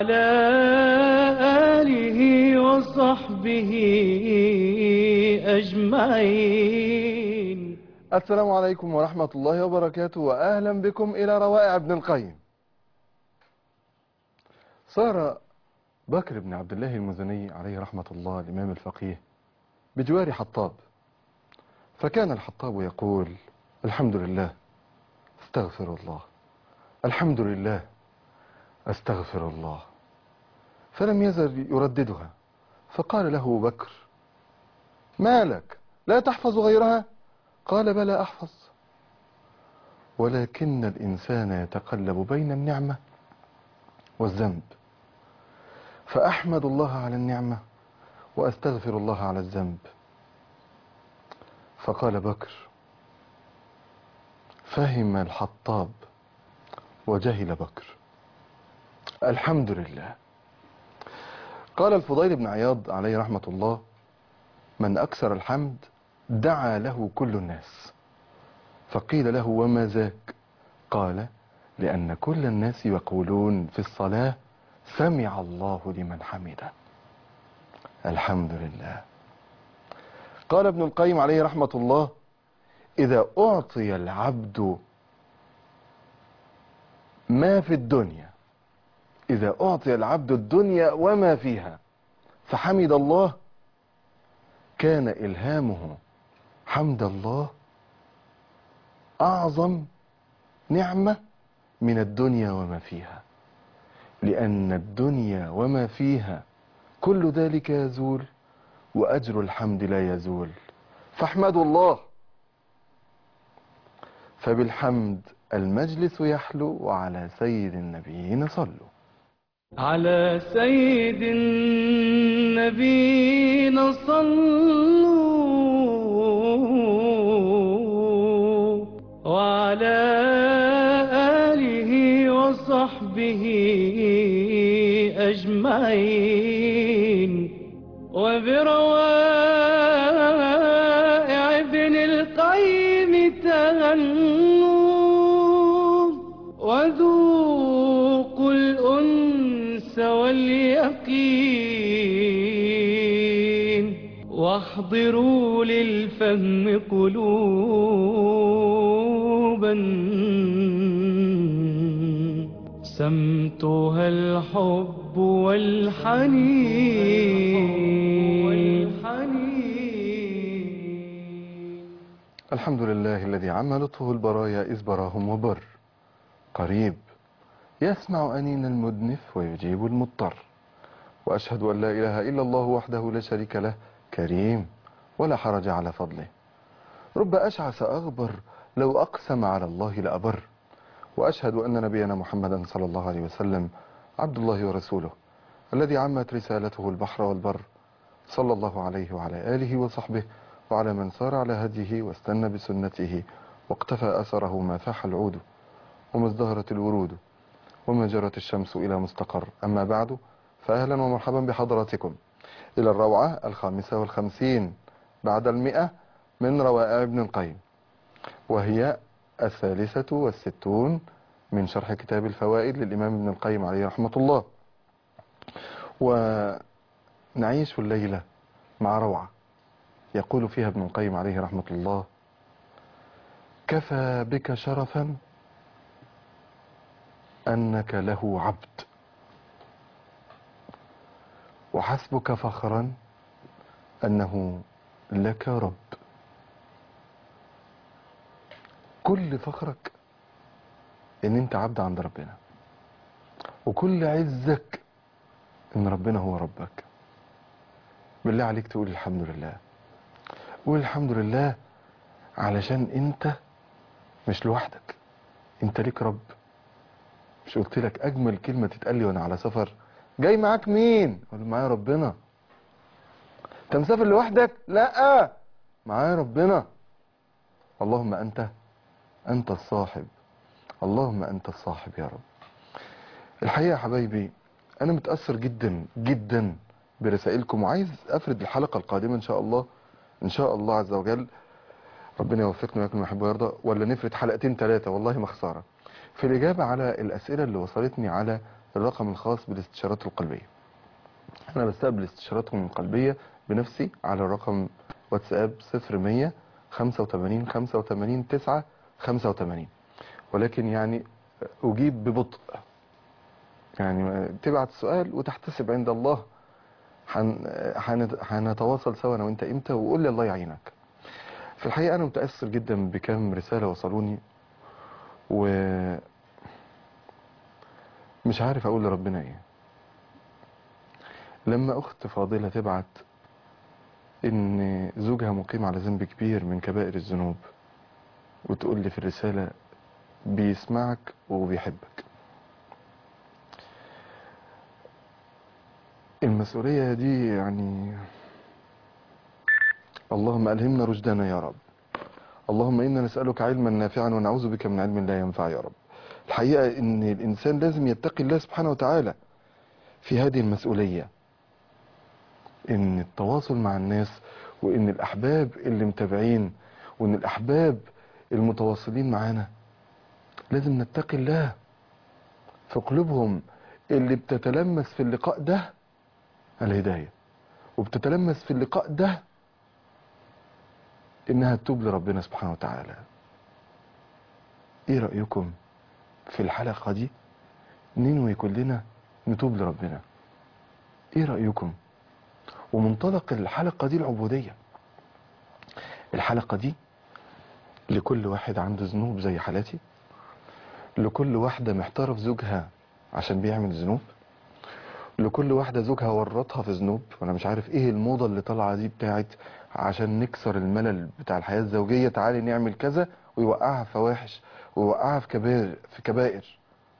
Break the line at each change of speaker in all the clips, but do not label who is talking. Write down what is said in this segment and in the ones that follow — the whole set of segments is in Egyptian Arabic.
على آله وصحبه أجمعين
السلام عليكم ورحمة الله وبركاته وأهلا بكم إلى روائع ابن القيم صار بكر بن عبد الله المزني عليه رحمة الله الإمام الفقيه بجوار حطاب فكان الحطاب يقول الحمد لله استغفر الله الحمد لله استغفر الله فلم يزل يرددها فقال له بكر ما لك لا تحفظ غيرها قال بلى أحفظ ولكن الإنسان يتقلب بين النعمة والذنب فأحمد الله على النعمة وأستغفر الله على الذنب فقال بكر فهم الحطاب وجهل بكر الحمد لله قال الفضيل بن عياض عليه رحمة الله من أكثر الحمد دعا له كل الناس فقيل له وما ذاك قال لأن كل الناس يقولون في الصلاة سمع الله لمن حمده الحمد لله قال ابن القيم عليه رحمة الله إذا أعطي العبد ما في الدنيا إذا أعطي العبد الدنيا وما فيها فحمد الله كان إلهامه حمد الله أعظم نعمة من الدنيا وما فيها لأن الدنيا وما فيها كل ذلك يزول وأجر الحمد لا يزول فاحمدوا الله فبالحمد المجلس يحلو وعلى سيد النبيين صلوا
على سيد النبينا صلوا وعلى آله وصحبه أجمعين وبروائع ابن القيم تغنوا وذوقوا الأنس واليقين واحضروا للفهم قلوبا سمتها الحب والحنين
الحمد لله الذي عم لطفه البرايا إذ براهم وبر قريب يسمع أنين المدنف ويجيب المضطر وأشهد أن لا إله إلا الله وحده لا شريك له كريم ولا حرج على فضله رب أشعث أغبر لو أقسم على الله لأبر وأشهد أن نبينا محمدا صلى الله عليه وسلم عبد الله ورسوله الذي عمت رسالته البحر والبر صلى الله عليه وعلى آله وصحبه وعلى من سار على هديه واستنى بسنته واقتفى أثره ما فاح العود وما ازدهرت الورود وما جرت الشمس إلى مستقر أما بعد فأهلا ومرحبا بحضراتكم إلى الروعة الخامسة والخمسين بعد المئة من روائع ابن القيم وهي الثالثة والستون من شرح كتاب الفوائد للإمام ابن القيم عليه رحمة الله ونعيش الليلة مع روعة يقول فيها ابن القيم عليه رحمة الله كفى بك شرفا أنك له عبد وحسبك فخرا أنه لك رب كل فخرك ان انت عبد عند ربنا وكل عزك ان ربنا هو ربك بالله عليك تقول الحمد لله قول الحمد لله علشان انت مش لوحدك انت ليك رب مش قلت لك اجمل كلمة تتقال لي وانا على سفر جاي معاك مين اقول معايا ربنا انت مسافر لوحدك لا معايا ربنا اللهم انت انت الصاحب اللهم انت الصاحب يا رب الحقيقة يا حبايبي انا متأثر جدا جدا برسائلكم وعايز افرد الحلقة القادمة ان شاء الله ان شاء الله عز وجل ربنا يوفقنا ويكون يحب ويرضى ولا نفرد حلقتين ثلاثة والله ما خسارة في الإجابة على الأسئلة اللي وصلتني على الرقم الخاص بالاستشارات القلبية أنا بستقبل استشاراتكم القلبية بنفسي على الرقم واتساب 0100 85 85 9 85 ولكن يعني أجيب ببطء يعني تبعت السؤال وتحتسب عند الله هن- هن- هنتواصل سوا انا وانت امتى وقول لي الله يعينك في الحقيقه انا متاثر جدا بكم رساله وصلوني و مش عارف اقول لربنا ايه لما اخت فاضله تبعت ان زوجها مقيم على ذنب كبير من كبائر الذنوب وتقول لي في الرساله بيسمعك وبيحبك المسؤولية دي يعني اللهم ألهمنا رشدنا يا رب اللهم إنا نسألك علما نافعا ونعوذ بك من علم لا ينفع يا رب الحقيقة إن الإنسان لازم يتقي الله سبحانه وتعالى في هذه المسؤولية إن التواصل مع الناس وإن الأحباب اللي متابعين وإن الأحباب المتواصلين معانا لازم نتقي الله في قلوبهم اللي بتتلمس في اللقاء ده الهداية وبتتلمس في اللقاء ده انها تتوب لربنا سبحانه وتعالى ايه رأيكم في الحلقة دي ننوي كلنا نتوب لربنا ايه رأيكم ومنطلق الحلقة دي العبودية الحلقة دي لكل واحد عنده ذنوب زي حالاتي لكل واحدة محتارة في زوجها عشان بيعمل ذنوب لكل واحدة زوجها ورطها في ذنوب وانا مش عارف ايه الموضة اللي طالعة دي بتاعت عشان نكسر الملل بتاع الحياة الزوجية تعالي نعمل كذا ويوقعها في فواحش ويوقعها في كبائر في كبائر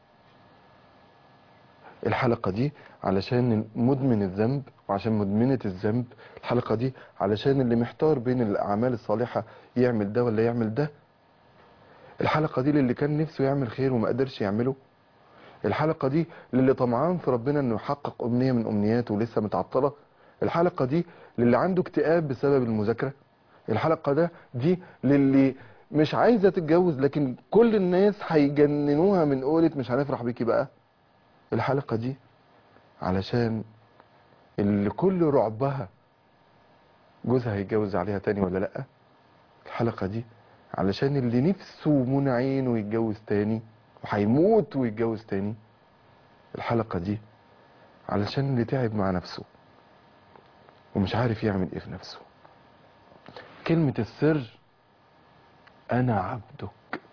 الحلقة دي علشان مدمن الذنب وعشان مدمنة الذنب الحلقة دي علشان اللي محتار بين الأعمال الصالحة يعمل ده ولا يعمل ده الحلقة دي للي كان نفسه يعمل خير وما قدرش يعمله الحلقة دي للي طمعان في ربنا انه يحقق امنية من امنياته ولسه متعطلة الحلقة دي للي عنده اكتئاب بسبب المذاكرة الحلقة ده دي للي مش عايزة تتجوز لكن كل الناس هيجننوها من قولة مش هنفرح بيكي بقى الحلقة دي علشان اللي كل رعبها جوزها هيتجوز عليها تاني ولا لأ الحلقة دي علشان اللي نفسه منى عينه يتجوز تاني وهيموت ويتجوز تاني الحلقة دي علشان اللي تعب مع نفسه ومش عارف يعمل ايه في نفسه كلمة السر انا عبدك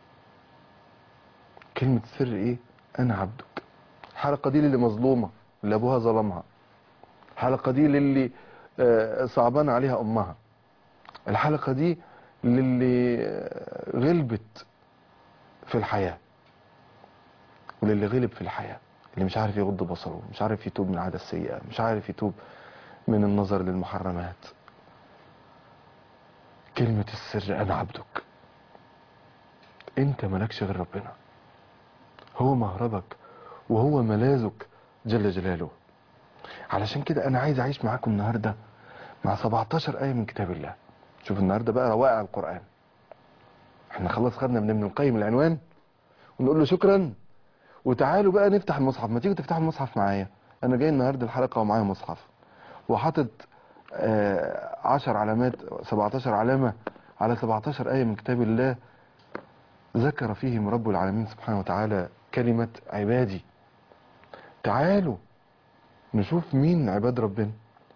كلمة السر ايه انا عبدك الحلقة دي للي مظلومة اللي ابوها ظلمها الحلقة دي للي آه، صعبان عليها امها الحلقة دي للي آه، غلبت في الحياة وللي غلب في الحياة اللي مش عارف يغض بصره مش عارف يتوب من العادة السيئة مش عارف يتوب من النظر للمحرمات كلمة السر أنا عبدك أنت ملكش غير ربنا هو مهربك وهو ملاذك جل جلاله علشان كده أنا عايز أعيش معاكم النهاردة مع 17 آية من كتاب الله شوف النهاردة بقى روائع القرآن احنا خلاص خدنا من ابن القيم العنوان ونقول له شكرا وتعالوا بقى نفتح المصحف ما تيجوا تفتحوا المصحف معايا انا جاي النهارده الحلقه ومعايا مصحف وحاطط آه، عشر علامات 17 علامه على 17 ايه من كتاب الله ذكر فيهم رب العالمين سبحانه وتعالى كلمه عبادي تعالوا نشوف مين عباد ربنا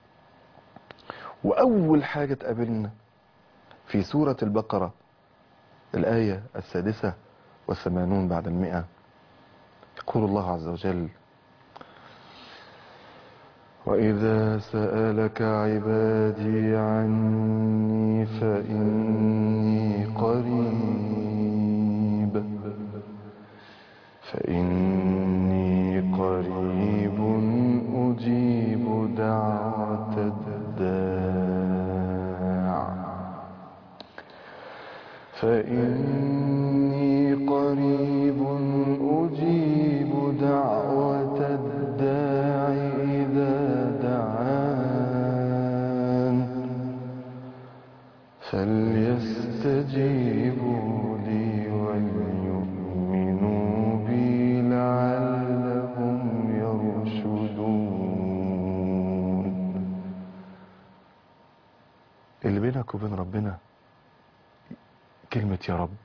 واول حاجه تقابلنا في سوره البقره الايه السادسه والثمانون بعد المئة يقول الله عز وجل وإذا سألك عبادي عني فإني قريب فإني قريب أجيب دعوة الداع فإني قريب أجيب دعوة الداع إذا دعان فليستجيبوا لي وليؤمنوا بي لعلهم بينك وبين ربنا كلمة يا رب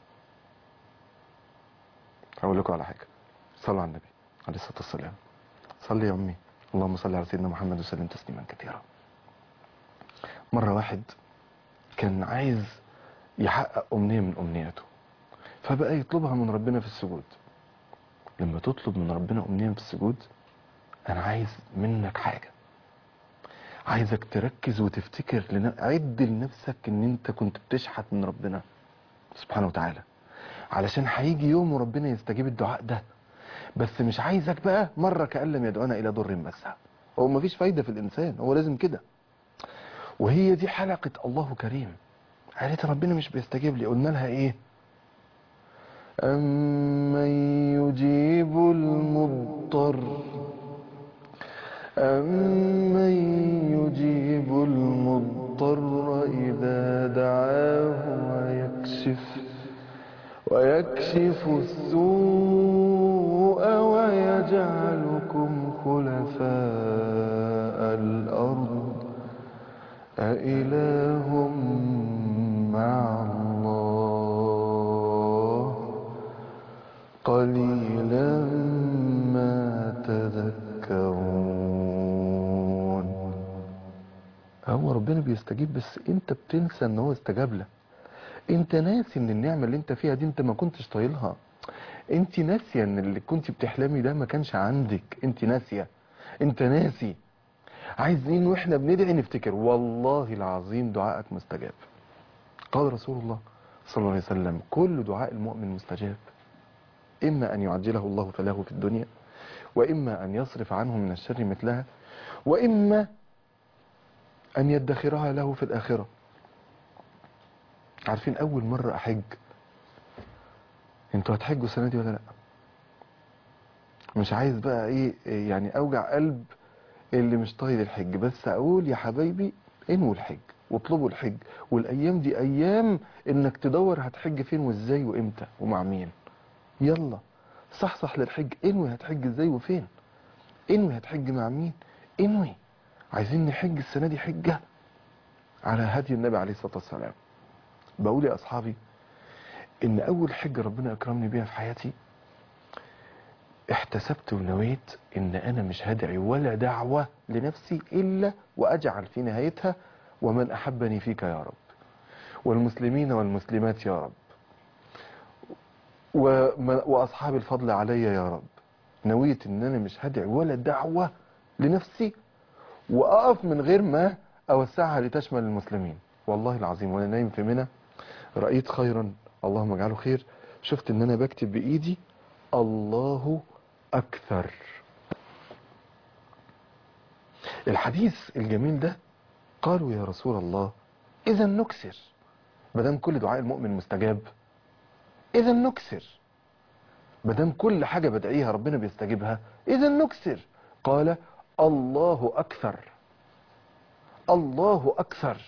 هقول لكم على حاجة صلوا على النبي عليه الصلاة والسلام صلي يا أمي اللهم صل على سيدنا محمد وسلم تسليما كثيرا مرة واحد كان عايز يحقق أمنية من أمنياته فبقى يطلبها من ربنا في السجود لما تطلب من ربنا أمنية في السجود أنا عايز منك حاجة عايزك تركز وتفتكر لن... عد لنفسك ان انت كنت بتشحت من ربنا سبحانه وتعالى علشان هيجي يوم وربنا يستجيب الدعاء ده بس مش عايزك بقى مرة كأن لم يدعونا إلى ضر مسها هو مفيش فايدة في الإنسان هو لازم كده وهي دي حلقة الله كريم قالت ربنا مش بيستجيب لي قلنا لها إيه أمن يجيب المضطر أمن يجيب المضطر إذا دعاه ويكشف ويكشف السوء ويجعلكم خلفاء الأرض أإله مع الله قليلا ما تذكرون هو ربنا بيستجيب بس انت بتنسى ان هو استجاب لك انت ناسي ان النعمة اللي انت فيها دي انت ما كنتش طايلها انت ناسية ان اللي كنت بتحلمي ده ما كانش عندك انت ناسية انت ناسي عايزين واحنا بندعي نفتكر والله العظيم دعائك مستجاب قال رسول الله صلى الله عليه وسلم كل دعاء المؤمن مستجاب إما أن يعجله الله فله في الدنيا وإما أن يصرف عنه من الشر مثلها وإما أن يدخرها له في الآخرة عارفين أول مرة أحج انتوا هتحجوا السنة دي ولا لا مش عايز بقى ايه إيه يعني اوجع قلب اللي مش طايل الحج بس اقول يا حبايبي انووا الحج واطلبوا الحج والايام دي ايام انك تدور هتحج فين وازاي وامتى ومع مين يلا صحصح للحج انوي هتحج ازاي وفين انوي هتحج مع مين انوي عايزين نحج السنة دي حجة على هدي النبي عليه الصلاة والسلام بقول يا اصحابي ان اول حجة ربنا اكرمني بيها في حياتي احتسبت ونويت ان انا مش هدعي ولا دعوة لنفسي الا واجعل في نهايتها ومن احبني فيك يا رب والمسلمين والمسلمات يا رب ومن- واصحاب الفضل علي يا رب نويت ان انا مش هدعي ولا دعوة لنفسي واقف من غير ما اوسعها لتشمل المسلمين والله العظيم وانا نايم في منى رأيت خيرا اللهم اجعله خير شفت ان انا بكتب بايدي الله اكثر الحديث الجميل ده قالوا يا رسول الله اذا نكسر مادام كل دعاء المؤمن مستجاب اذا نكسر مادام كل حاجة بدعيها ربنا بيستجيبها اذا نكسر قال الله اكثر الله اكثر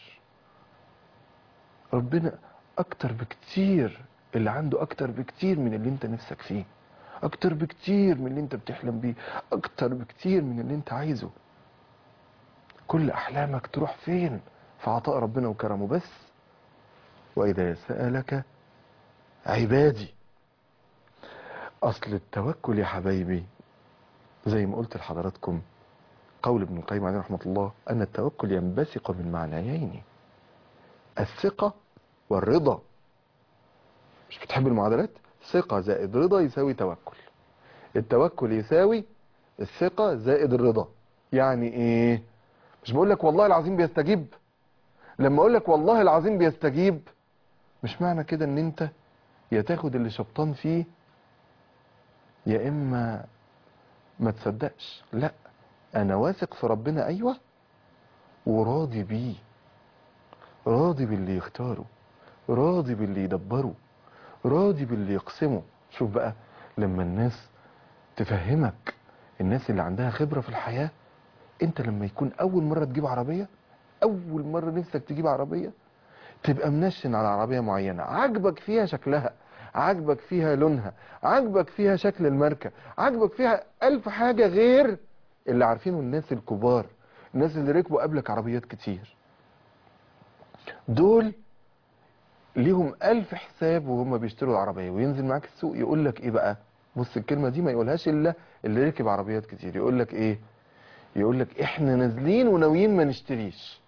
ربنا اكتر بكتير اللي عنده اكتر بكتير من اللي انت نفسك فيه اكتر بكتير من اللي انت بتحلم بيه اكتر بكتير من اللي انت عايزه كل احلامك تروح فين في عطاء ربنا وكرمه بس واذا سألك عبادي اصل التوكل يا حبايبي زي ما قلت لحضراتكم قول ابن القيم عليه رحمة الله ان التوكل ينبثق من معنيين الثقة والرضا مش بتحب المعادلات ثقة زائد رضا يساوي توكل التوكل يساوي الثقة زائد الرضا يعني ايه مش بقول لك والله العظيم بيستجيب لما اقول لك والله العظيم بيستجيب مش معنى كده ان انت يا تاخد اللي شبطان فيه يا اما ما تصدقش لا انا واثق في ربنا ايوه وراضي بيه راضي باللي يختاره راضي باللي يدبره راضي باللي يقسمه شوف بقى لما الناس تفهمك الناس اللي عندها خبرة في الحياة انت لما يكون اول مرة تجيب عربية اول مرة نفسك تجيب عربية تبقى منشن على عربية معينة عاجبك فيها شكلها عاجبك فيها لونها عاجبك فيها شكل الماركة عاجبك فيها الف حاجة غير اللي عارفينه الناس الكبار الناس اللي ركبوا قبلك عربيات كتير دول ليهم ألف حساب وهم بيشتروا العربية وينزل معاك السوق يقول لك ايه بقى بص الكلمة دي ما يقولهاش إلا اللي ركب عربيات كتير يقول لك ايه يقول لك احنا نازلين وناويين ما نشتريش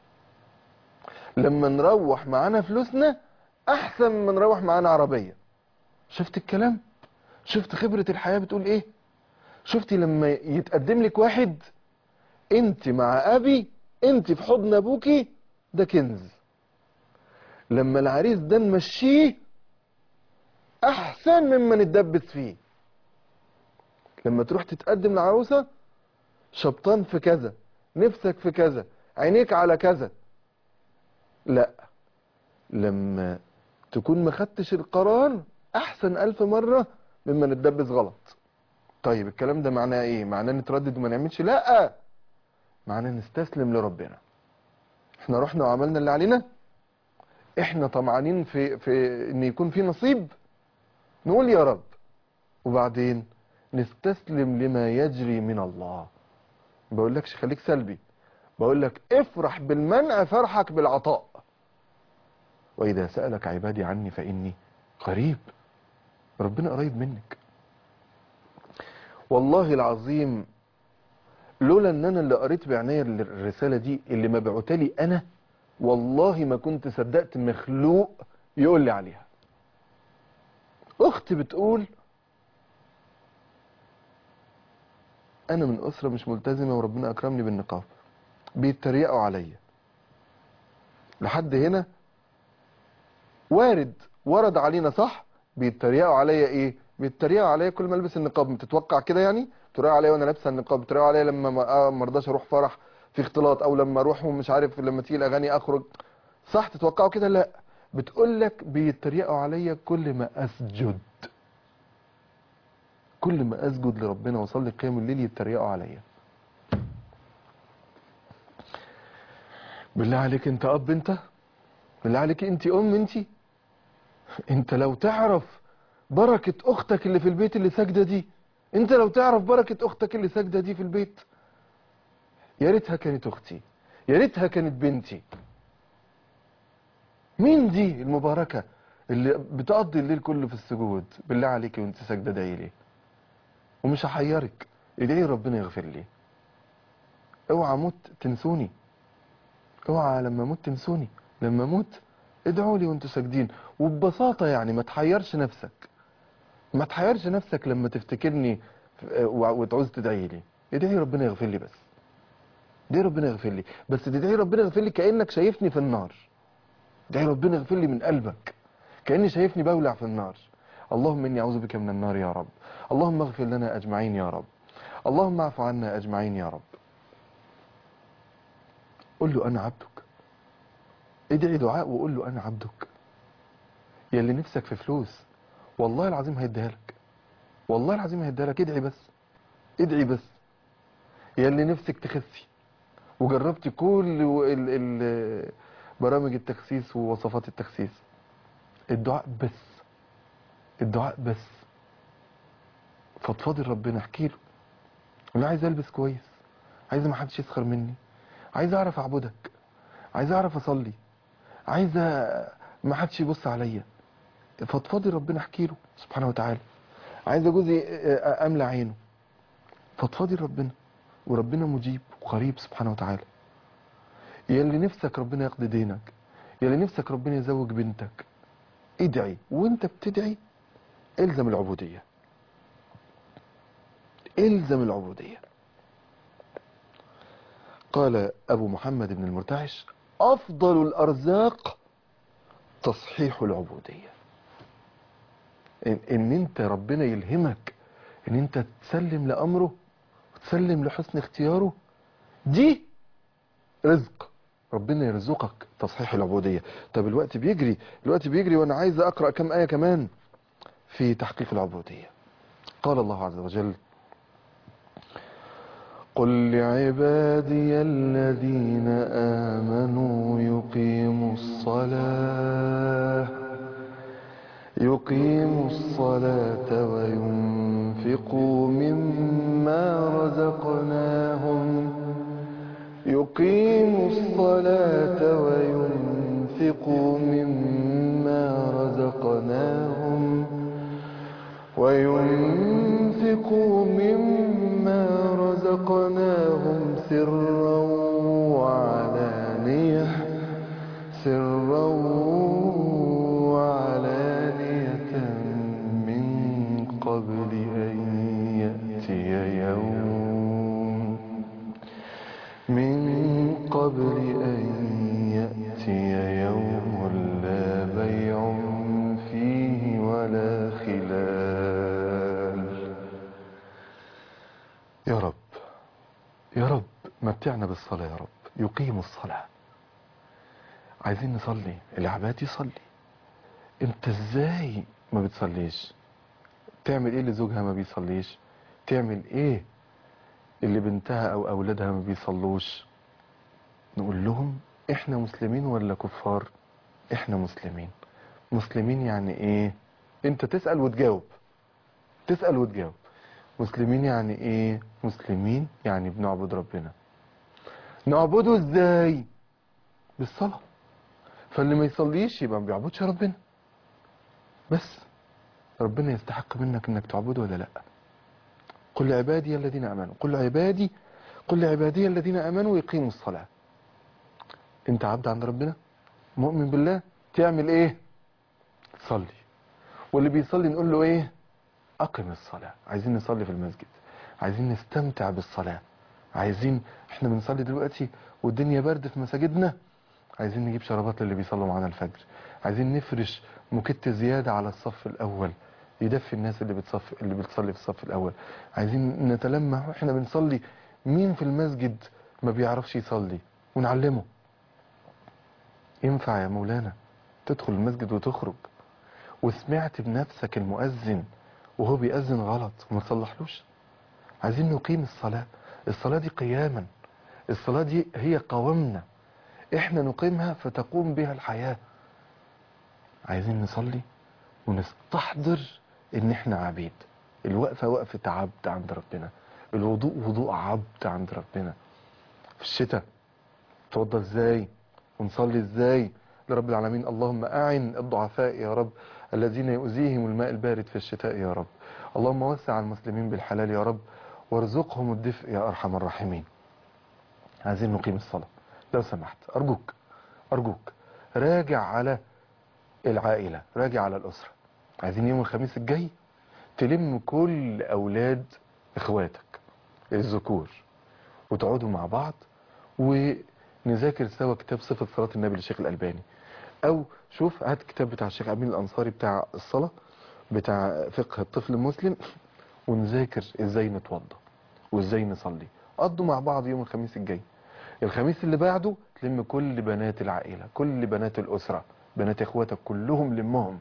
لما نروح معانا فلوسنا احسن من نروح معانا عربية شفت الكلام شفت خبرة الحياة بتقول ايه شفتي لما يتقدم لك واحد انت مع ابي انت في حضن ابوكي ده كنز لما العريس ده نمشيه احسن مما نتدبس فيه لما تروح تتقدم لعروسة شبطان في كذا نفسك في كذا عينيك على كذا لا لما تكون ما خدتش القرار احسن الف مرة مما نتدبس غلط طيب الكلام ده معناه ايه معناه نتردد وما نعملش لا معناه نستسلم لربنا احنا رحنا وعملنا اللي علينا احنا طمعانين في في ان يكون في نصيب نقول يا رب وبعدين نستسلم لما يجري من الله ما بقولكش خليك سلبي بقول لك افرح بالمنع فرحك بالعطاء واذا سالك عبادي عني فاني قريب ربنا قريب منك والله العظيم لولا ان انا اللي قريت بعناية الرسالة دي اللي مبعوتها لي انا والله ما كنت صدقت مخلوق يقول لي عليها اختي بتقول انا من اسرة مش ملتزمة وربنا اكرمني بالنقاب بيتريقوا عليا لحد هنا وارد ورد علينا صح بيتريقوا عليا ايه بيتريقوا عليا كل ما البس النقاب بتتوقع كده يعني بيتريقوا عليا وانا لابسه النقاب بيتريقوا عليا لما ما آه ما ارضاش اروح فرح في اختلاط او لما اروح ومش عارف لما تيجي الاغاني اخرج صح تتوقعوا كده لا بتقول لك بيتريقوا عليا كل ما اسجد كل ما اسجد لربنا واصلي قيام الليل يتريقوا عليا بالله عليك انت اب انت بالله عليك انت ام انت انت لو تعرف بركة اختك اللي في البيت اللي ساجدة دي انت لو تعرف بركة اختك اللي ساجدة دي في البيت يا ريتها كانت اختي يا ريتها كانت بنتي مين دي المباركة اللي بتقضي الليل كله في السجود بالله عليك وانت ساجدة ادعي لي ومش هحيرك ادعي ربنا يغفر لي اوعى موت تنسوني اوعى لما موت تنسوني لما موت ادعوا لي وانتوا ساجدين وببساطة يعني ما تحيرش نفسك ما تحيرش نفسك لما تفتكرني وتعوز تدعي لي ادعي ربنا يغفر لي بس ادعي ربنا يغفر لي بس تدعي ربنا يغفر لي كأنك شايفني في النار ادعي ربنا يغفر لي من قلبك كأني شايفني بولع في النار اللهم إني أعوذ بك من النار يا رب اللهم اغفر لنا أجمعين يا رب اللهم اعف عنا أجمعين يا رب قل له أنا عبدك ادعي دعاء وقول له أنا عبدك يا اللي نفسك في فلوس والله العظيم هيديها لك والله العظيم هيديها لك ادعي بس ادعي بس يا اللي نفسك تخسي وجربت كل ال ال برامج التخسيس ووصفات التخسيس الدعاء بس الدعاء بس فضفاضي ربنا احكي له انا عايز البس كويس عايز ما حدش يسخر مني عايز اعرف اعبدك عايز اعرف اصلي عايز ما حدش يبص عليا فضفاضي ربنا احكي له سبحانه وتعالى عايز جوزي املى عينه فضفاضي ربنا وربنا مجيب وقريب سبحانه وتعالى يا اللي نفسك ربنا يقضي دينك يا اللي نفسك ربنا يزوج بنتك ادعي وانت بتدعي الزم العبودية الزم العبودية قال ابو محمد بن المرتعش افضل الارزاق تصحيح العبودية ان, ان انت ربنا يلهمك ان انت تسلم لامره وتسلم لحسن اختياره دي رزق ربنا يرزقك تصحيح العبودية طب الوقت بيجري الوقت بيجري وانا عايز اقرأ كم آية كمان في تحقيق العبودية قال الله عز وجل قل لعبادي الذين آمنوا يقيموا الصلاة يقيموا الصلاة وينفقوا مما رزقناهم يقيموا الصلاة وينفقوا وينفقوا مما رزقناهم وينفقوا مما رزقناهم سرا وعلانية سرا وعلانية من قبل أن يأتي يوم من قبل أن يأتي يوم لا بيع فيه ولا خلال يا رب يا رب متعنا بالصلاة يا رب يقيم الصلاة عايزين نصلي العباد يصلي انت ازاي ما بتصليش تعمل ايه اللي زوجها ما بيصليش تعمل ايه اللي بنتها او اولادها ما بيصلوش نقول لهم احنا مسلمين ولا كفار احنا مسلمين مسلمين يعني ايه انت تسأل وتجاوب تسأل وتجاوب مسلمين يعني ايه مسلمين يعني بنعبد ربنا نعبده ازاي بالصلاة فاللي ما يصليش يبقى ما بيعبدش ربنا بس ربنا يستحق منك انك تعبده ولا لا قل عبادي الذين امنوا قل عبادي قل عبادي الذين امنوا يقيموا الصلاة انت عبد عند ربنا مؤمن بالله تعمل ايه تصلي واللي بيصلي نقول له ايه اقم الصلاة عايزين نصلي في المسجد عايزين نستمتع بالصلاة عايزين احنا بنصلي دلوقتي والدنيا برد في مساجدنا عايزين نجيب شرابات للي بيصلوا معانا الفجر عايزين نفرش موكيت زيادة على الصف الاول يدفي الناس اللي بتصف اللي بتصلي في الصف الاول عايزين نتلمع واحنا بنصلي مين في المسجد ما بيعرفش يصلي ونعلمه ينفع يا مولانا تدخل المسجد وتخرج وسمعت بنفسك المؤذن وهو بيأذن غلط وما تصلحلوش عايزين نقيم الصلاة الصلاة دي قياما الصلاة دي هي قوامنا احنا نقيمها فتقوم بها الحياة عايزين نصلي ونستحضر ان احنا عبيد الوقفة وقفة عبد عند ربنا الوضوء وضوء عبد عند ربنا في الشتاء توضى ازاي ونصلي ازاي لرب العالمين اللهم أعن الضعفاء يا رب الذين يؤذيهم الماء البارد في الشتاء يا رب اللهم وسع المسلمين بالحلال يا رب وارزقهم الدفء يا أرحم الراحمين عايزين نقيم الصلاة لو سمحت أرجوك أرجوك راجع على العائلة راجع على الأسرة عايزين يوم الخميس الجاي تلم كل أولاد إخواتك الذكور وتقعدوا مع بعض ونذاكر سوا كتاب صفة صلاة النبي للشيخ الألباني أو شوف هات كتاب بتاع الشيخ أمين الأنصاري بتاع الصلاة بتاع فقه الطفل المسلم ونذاكر إزاي نتوضى وإزاي نصلي قضوا مع بعض يوم الخميس الجاي الخميس اللي بعده تلم كل بنات العائلة كل بنات الأسرة بنات إخواتك كلهم لمهم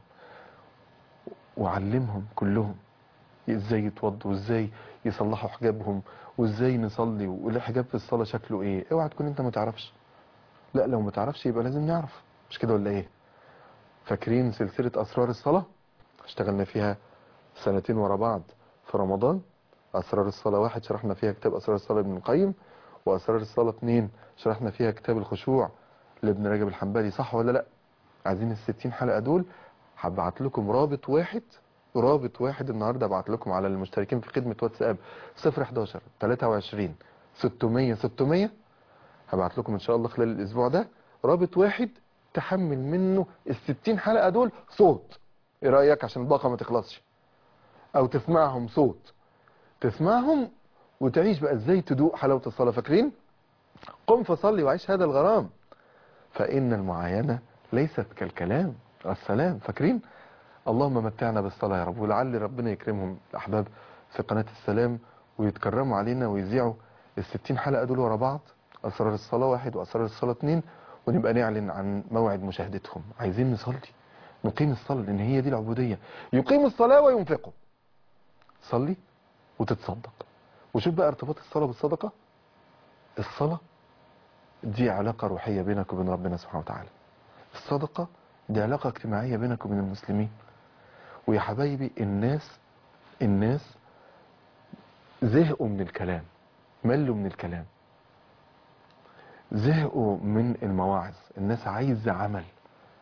وعلمهم كلهم ازاي يتوضوا وازاي يصلحوا حجابهم وازاي نصلي والحجاب في الصلاة شكله ايه اوعى تكون انت ما تعرفش لا لو ما تعرفش يبقى لازم نعرف مش كده ولا ايه فاكرين سلسلة اسرار الصلاة اشتغلنا فيها سنتين ورا بعض في رمضان اسرار الصلاة واحد شرحنا فيها كتاب اسرار الصلاة ابن القيم واسرار الصلاة اتنين شرحنا فيها كتاب الخشوع لابن رجب الحنبلي صح ولا لا عايزين الستين حلقة دول هبعت لكم رابط واحد رابط واحد النهاردة ابعت لكم على المشتركين في خدمة واتساب 011 23 600 600 هبعت لكم ان شاء الله خلال الاسبوع ده رابط واحد تحمل منه الستين حلقة دول صوت ايه رأيك عشان الباقة ما تخلصش او تسمعهم صوت تسمعهم وتعيش بقى ازاي تدوق حلاوة الصلاة فاكرين قم فصلي وعيش هذا الغرام فإن المعاينة ليست كالكلام السلام فاكرين اللهم متعنا بالصلاة يا رب ولعل ربنا يكرمهم الأحباب في قناة السلام ويتكرموا علينا ويذيعوا الستين حلقة دول ورا بعض أسرار الصلاة واحد وأسرار الصلاة اتنين ونبقى نعلن عن موعد مشاهدتهم عايزين نصلي نقيم الصلاة لأن هي دي العبودية يقيم الصلاة وينفقه صلي وتتصدق وشوف بقى ارتباط الصلاة بالصدقة الصلاة دي علاقة روحية بينك وبين ربنا سبحانه وتعالى الصدقة دي علاقة اجتماعية بينك وبين المسلمين ويا حبايبي الناس الناس زهقوا من الكلام ملوا من الكلام زهقوا من المواعظ الناس عايزة عمل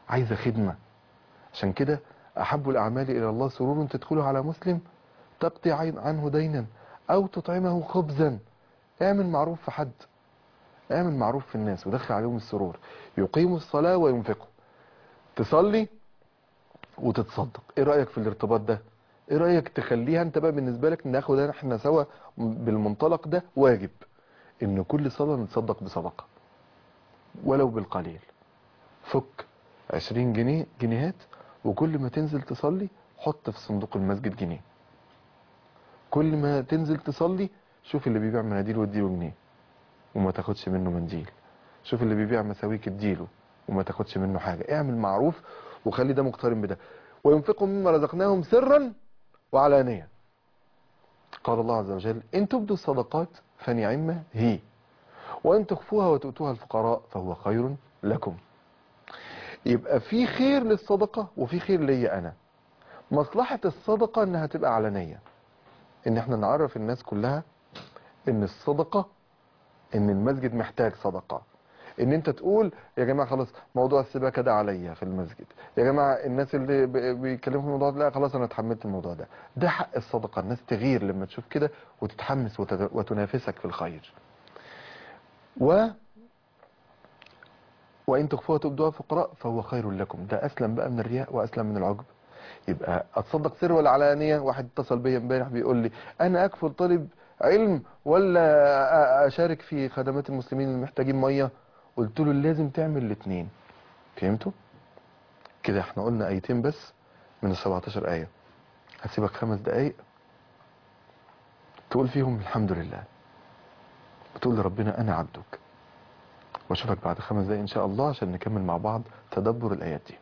عايزة خدمة عشان كده أحب الأعمال إلى الله سرور تدخله على مسلم تقضي عين- عنه دينا أو تطعمه خبزا اعمل معروف في حد اعمل معروف في الناس ودخل عليهم السرور يقيموا الصلاة وينفقوا تصلي وتتصدق ايه رأيك في الارتباط ده ايه رأيك تخليها انت بقى بالنسبة لك ناخد احنا سوا بالمنطلق ده واجب ان كل صلاة نتصدق بصدقة ولو بالقليل فك 20 جنيه جنيهات وكل ما تنزل تصلي حط في صندوق المسجد جنيه كل ما تنزل تصلي شوف اللي بيبيع مناديل واديله جنيه وما تاخدش منه منديل شوف اللي بيبيع مساويك اديله وما تاخدش منه حاجة اعمل معروف وخلي ده مقترن بده وينفقوا مما رزقناهم سرا وعلانية قال الله عز وجل إن تبدوا الصدقات فنعمة هي وإن تخفوها وتؤتوها الفقراء فهو خير لكم يبقى في خير للصدقة وفي خير ليا أنا مصلحة الصدقة إنها تبقى علنية إن إحنا نعرف الناس كلها إن الصدقة إن المسجد محتاج صدقة ان انت تقول يا جماعه خلاص موضوع السباكه ده عليا في المسجد يا جماعه الناس اللي ب- بيتكلموا في الموضوع ده لا خلاص انا اتحملت الموضوع ده ده حق الصدقه الناس تغير لما تشوف كده وتتحمس وتت- وتنافسك في الخير و وان تخفوها تبدوها فقراء فهو خير لكم ده اسلم بقى من الرياء واسلم من العجب يبقى اتصدق سر ولا علانيه واحد اتصل بيا امبارح بيقول لي انا اكفل طالب علم ولا أ- اشارك في خدمات المسلمين المحتاجين ميه قلت له لازم تعمل الاثنين فهمتوا كده احنا قلنا ايتين بس من ال 17 ايه هسيبك خمس دقايق تقول فيهم الحمد لله وتقول لربنا انا عبدك واشوفك بعد خمس دقايق ان شاء الله عشان نكمل مع بعض تدبر الايات دي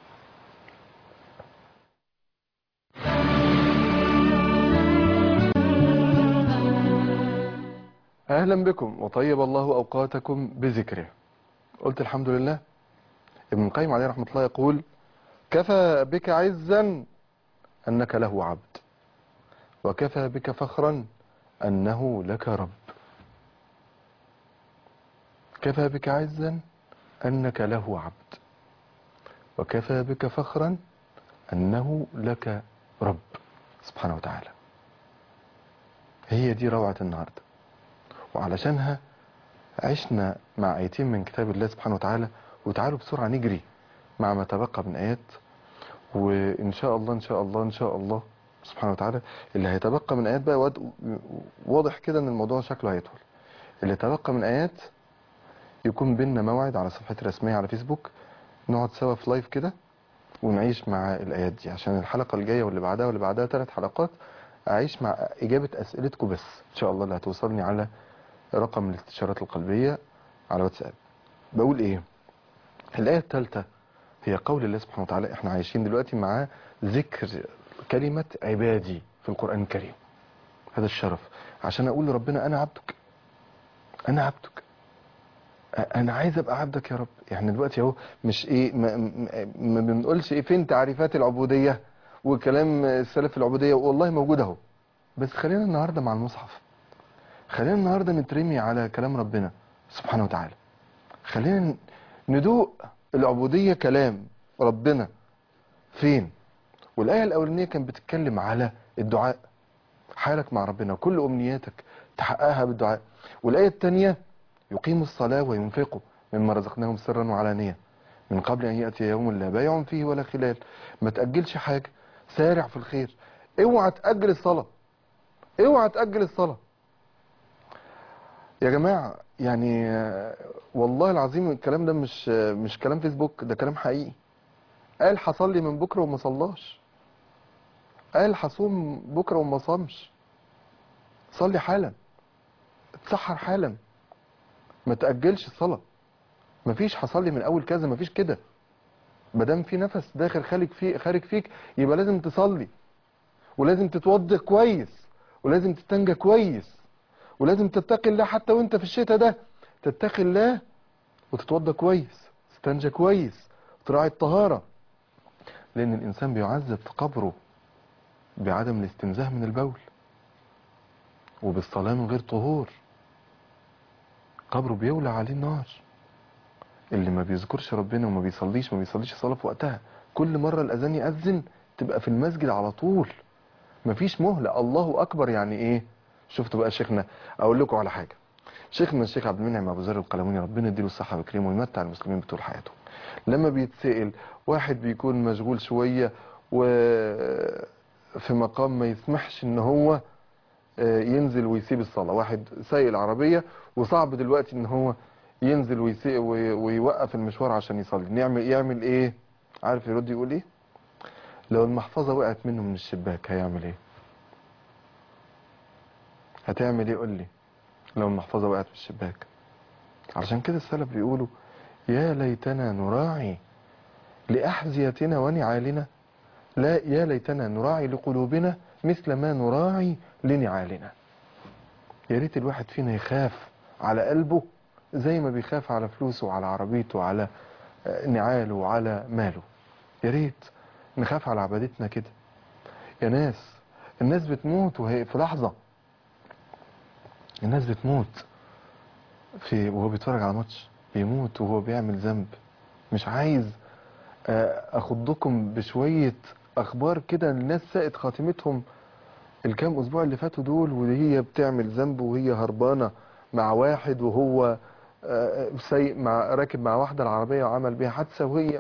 اهلا بكم وطيب الله اوقاتكم بذكره قلت الحمد لله ابن القيم عليه رحمه الله يقول كفى بك عزا انك له عبد وكفى بك فخرا انه لك رب كفى بك عزا انك له عبد وكفى بك فخرا انه لك رب سبحانه وتعالى هي دي روعه النهارده وعلشانها عشنا مع آيتين من كتاب الله سبحانه وتعالى وتعالوا بسرعة نجري مع ما تبقى من آيات وإن شاء الله إن شاء الله إن شاء الله سبحانه وتعالى اللي هيتبقى من آيات بقى واد- واضح كده إن الموضوع شكله هيطول اللي تبقى من آيات يكون بينا موعد على صفحتي الرسمية على فيسبوك نقعد سوا في لايف كده ونعيش مع الآيات دي عشان الحلقة الجاية واللي بعدها واللي بعدها ثلاث حلقات أعيش مع إجابة أسئلتكم بس إن شاء الله اللي هتوصلني على رقم الاستشارات القلبية على واتساب بقول ايه الآية الثالثة هي قول الله سبحانه وتعالى احنا عايشين دلوقتي مع ذكر كلمة عبادي في القرآن الكريم هذا الشرف عشان اقول لربنا انا عبدك انا عبدك أ- انا عايز ابقى عبدك يا رب يعني دلوقتي اهو مش ايه ما, ما- ما بنقولش ايه فين تعريفات العبودية وكلام السلف في العبودية والله موجود اهو بس خلينا النهاردة مع المصحف خلينا النهاردة نترمي على كلام ربنا سبحانه وتعالى خلينا ندوق العبودية كلام ربنا فين والآية الأولانية كانت بتتكلم على الدعاء حالك مع ربنا وكل أمنياتك تحققها بالدعاء والآية الثانية يقيموا الصلاة وينفقوا مما رزقناهم سرا وعلانية من قبل أن يأتي يوم لا بيع فيه ولا خلال ما تأجلش حاجة سارع في الخير اوعى تأجل الصلاة اوعى تأجل الصلاة يا جماعة يعني آه، والله العظيم الكلام ده مش آه، مش كلام فيسبوك ده كلام حقيقي قال هصلي من بكرة وما صلاش قال هصوم بكرة وما صامش صلي حالا اتسحر حالا ما تأجلش الصلاة مفيش هصلي من أول كذا مفيش كده مادام في نفس داخل خارج فيه خارج فيك يبقى لازم تصلي ولازم تتوضى كويس ولازم تستنجى كويس ولازم تتقي الله حتى وانت في الشتاء ده تتقي الله وتتوضى كويس تستنجى كويس وتراعي الطهارة لأن الإنسان بيعذب في قبره بعدم الاستنزاه من البول وبالصلاة من غير طهور قبره بيولع عليه النار اللي ما بيذكرش ربنا وما بيصليش ما بيصليش صلاة في وقتها كل مرة الأذان يأذن تبقى في المسجد على طول مفيش مهلة الله أكبر يعني إيه شفتوا بقى شيخنا أقول لكم على حاجة شيخنا الشيخ عبد المنعم أبو ذر القلموني ربنا يديله الصحة ويكرمه ويمتع المسلمين بطول حياته لما بيتسأل واحد بيكون مشغول شوية وفي مقام ما يسمحش ان هو آه، ينزل ويسيب الصلاة واحد سايق العربية وصعب دلوقتي ان هو ينزل ويسيق وي- ويوقف المشوار عشان يصلي نعمل يعمل ايه عارف يرد يقول ايه لو المحفظة وقعت منه من الشباك هيعمل ايه هتعمل ايه قول لي لو المحفظة وقعت من الشباك عشان كده السلف بيقولوا يا ليتنا نراعي لأحذيتنا ونعالنا لا يا ليتنا نراعي لقلوبنا مثل ما نراعي لنعالنا يا ريت الواحد فينا يخاف على قلبه زي ما بيخاف على فلوسه وعلى عربيته وعلى آه، نعاله وعلى ماله يا ريت نخاف على عبادتنا كده يا ناس الناس بتموت وهي في لحظة الناس بتموت في وهو بيتفرج على ماتش بيموت وهو بيعمل ذنب مش عايز آه، اخضكم بشوية اخبار كده الناس ساءت خاتمتهم الكام اسبوع اللي فاتوا دول وهي بتعمل ذنب وهي هربانة مع واحد وهو آه، سايق مع راكب مع واحدة العربية وعمل بيها حادثة وهي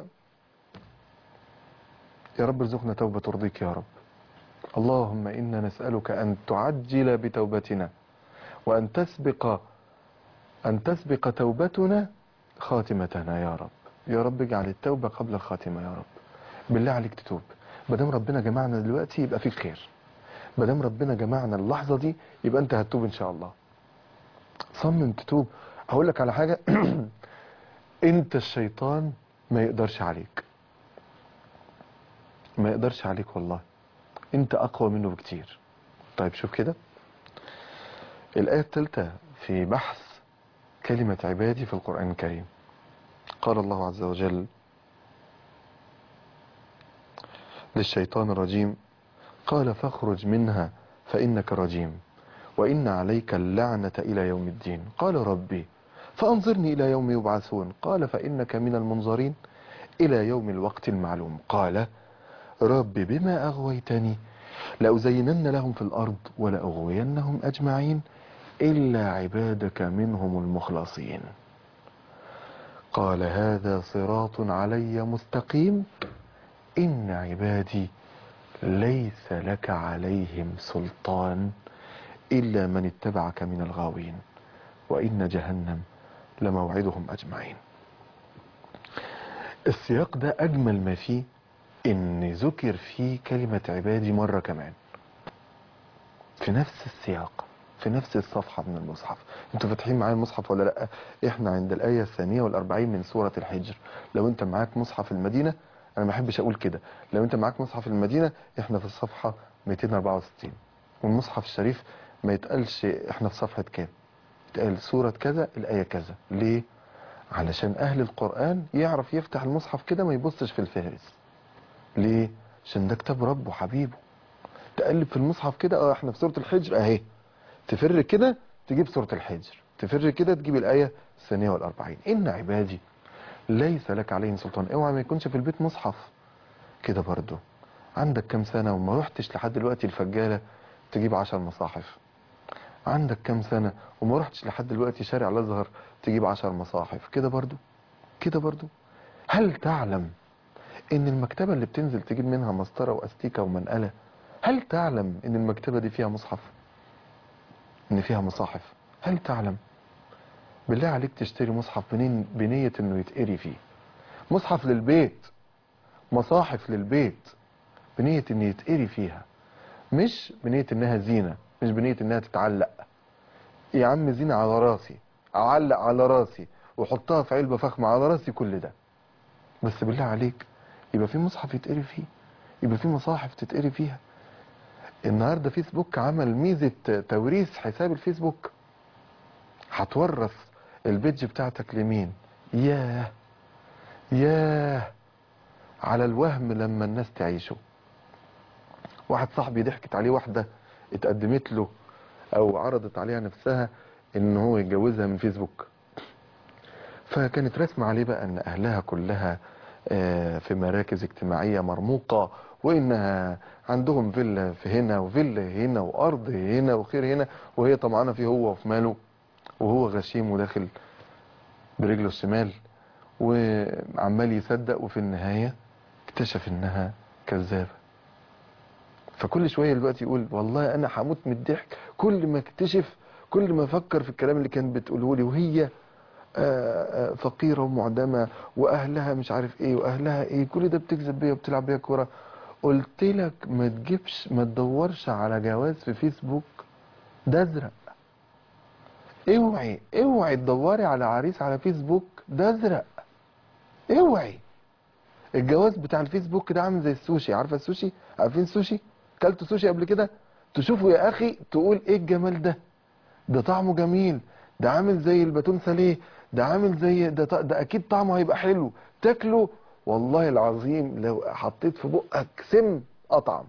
يا رب ارزقنا توبة ترضيك يا رب اللهم إنا نسألك أن تعجل بتوبتنا وأن تسبق أن تسبق توبتنا خاتمتنا يا رب يا رب اجعل التوبة قبل الخاتمة يا رب بالله عليك تتوب مادام ربنا جمعنا دلوقتي يبقى فيك خير مادام ربنا جمعنا اللحظة دي يبقى انت هتتوب ان شاء الله صمم تتوب هقول لك على حاجة انت الشيطان ما يقدرش عليك ما يقدرش عليك والله انت اقوى منه بكتير طيب شوف كده الآية الثالثة في بحث كلمة عبادي في القرآن الكريم قال الله عز وجل للشيطان الرجيم قال فاخرج منها فإنك رجيم وإن عليك اللعنة إلى يوم الدين قال ربي فأنظرني إلى يوم يبعثون قال فإنك من المنظرين إلى يوم الوقت المعلوم قال رب بما أغويتني لأزينن لهم في الأرض ولأغوينهم أجمعين إلا عبادك منهم المخلصين قال هذا صراط علي مستقيم إن عبادي ليس لك عليهم سلطان إلا من اتبعك من الغاوين وإن جهنم لموعدهم أجمعين السياق ده أجمل ما فيه إن ذكر فيه كلمة عبادي مرة كمان في نفس السياق في نفس الصفحة من المصحف انتوا فاتحين معايا المصحف ولا لا احنا عند الآية الثانية والأربعين من سورة الحجر لو انت معاك مصحف المدينة انا ما احبش اقول كده لو انت معاك مصحف المدينة احنا في الصفحة 264 والمصحف الشريف ما يتقالش احنا في صفحة كام يتقال سورة كذا الآية كذا ليه علشان اهل القرآن يعرف يفتح المصحف كده ما يبصش في الفهرس ليه عشان ده كتاب ربه حبيبه تقلب في المصحف كده اه احنا في سورة الحجر اهي تفر كده تجيب سورة الحجر تفر كده تجيب الآية الثانية والأربعين إن عبادي ليس لك عليهم سلطان اوعى ما يكونش في البيت مصحف كده برضو عندك كام سنة وما رحتش لحد دلوقتي الفجالة تجيب عشر مصاحف عندك كام سنة وما رحتش لحد دلوقتي شارع الأزهر تجيب عشر مصاحف كده برضو كده برضو هل تعلم ان المكتبة اللي بتنزل تجيب منها مسطرة واستيكة ومنقلة هل تعلم ان المكتبة دي فيها مصحف ان فيها مصاحف هل تعلم بالله عليك تشتري مصحف منين بنية انه يتقري فيه مصحف للبيت مصاحف للبيت بنية ان يتقري فيها مش بنية انها زينة مش بنية انها تتعلق يا عم زينة على راسي اعلق على راسي وحطها في علبة فخمة على راسي كل ده بس بالله عليك يبقى في مصحف يتقري فيه يبقى في مصاحف تتقري فيها النهارده فيسبوك عمل ميزة توريث حساب الفيسبوك هتورث البيج بتاعتك لمين ياه ياه على الوهم لما الناس تعيشه واحد صاحبي ضحكت عليه واحدة اتقدمت له او عرضت عليها نفسها ان هو يتجوزها من فيسبوك فكانت رسمة عليه بقى ان اهلها كلها آه، في مراكز اجتماعية مرموقة وانها عندهم فيلا في هنا وفيلا هنا وارض هنا وخير هنا وهي طمعانة فيه هو وفي ماله وهو غشيم وداخل برجله الشمال وعمال يصدق وفي النهاية اكتشف انها كذابة فكل شوية دلوقتي يقول والله انا هموت من الضحك كل ما اكتشف كل ما افكر في الكلام اللي كانت بتقوله لي وهي آه، آه، فقيرة ومعدمة واهلها مش عارف ايه واهلها ايه كل ده بتكذب بيها وبتلعب بيها كورة قلت لك ما تجيبش ما تدورش على جواز في فيسبوك ده ازرق اوعي اوعي تدوري على عريس على فيسبوك ده ازرق اوعي الجواز بتاع الفيسبوك ده عامل زي السوشي عارفه السوشي عارفين السوشي كلتوا سوشي قبل كده تشوفوا يا اخي تقول ايه الجمال ده ده طعمه جميل ده عامل زي الباتون ساليه ده عامل زي ده, ط- ده اكيد طعمه هيبقى حلو تاكله والله العظيم لو حطيت في بقك سم اطعم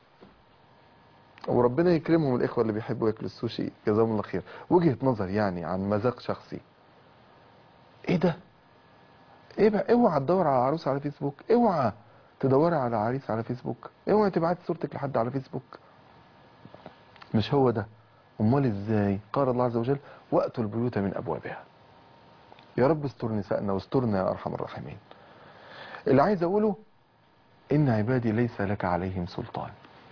وربنا يكرمهم الاخوه اللي بيحبوا ياكلوا السوشي جزاهم الله خير وجهه نظر يعني عن مذاق شخصي ايه ده ايه بقى اوعى تدور على عروس على فيسبوك اوعى تدوري على عريس على فيسبوك اوعى تبعت صورتك لحد على فيسبوك مش هو ده امال ازاي قال الله عز وجل واتوا البيوت من ابوابها يا رب استر نسائنا واسترنا يا ارحم الراحمين اللي عايز اقوله ان عبادي ليس لك عليهم سلطان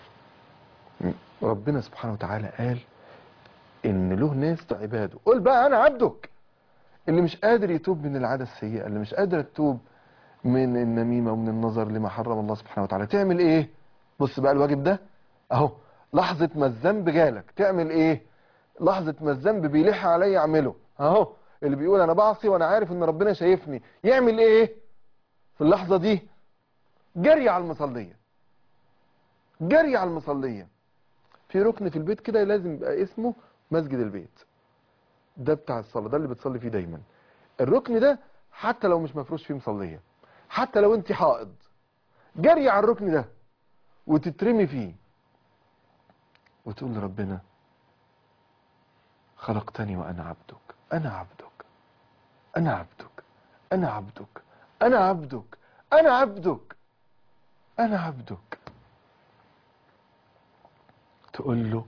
ربنا سبحانه وتعالى قال ان له ناس عباده قول بقى انا عبدك اللي مش قادر يتوب من العادة السيئة اللي مش قادر تتوب من النميمة ومن النظر لما حرم الله سبحانه وتعالى تعمل ايه بص بقى الواجب ده اهو لحظة ما الذنب جالك تعمل ايه لحظة ما الذنب بيلح عليا اعمله اهو اللي بيقول انا بعصي وانا عارف ان ربنا شايفني يعمل ايه في اللحظة دي جري على المصلية جري على المصلية في ركن في البيت كده لازم يبقى اسمه مسجد البيت ده بتاع الصلاة ده اللي بتصلي فيه دايما الركن ده حتى لو مش مفروش فيه مصلية حتى لو انت حائض جري على الركن ده وتترمي فيه وتقول لربنا خلقتني وأنا عبدك أنا عبدك أنا عبدك أنا عبدك أنا عبدك أنا عبدك أنا عبدك تقول له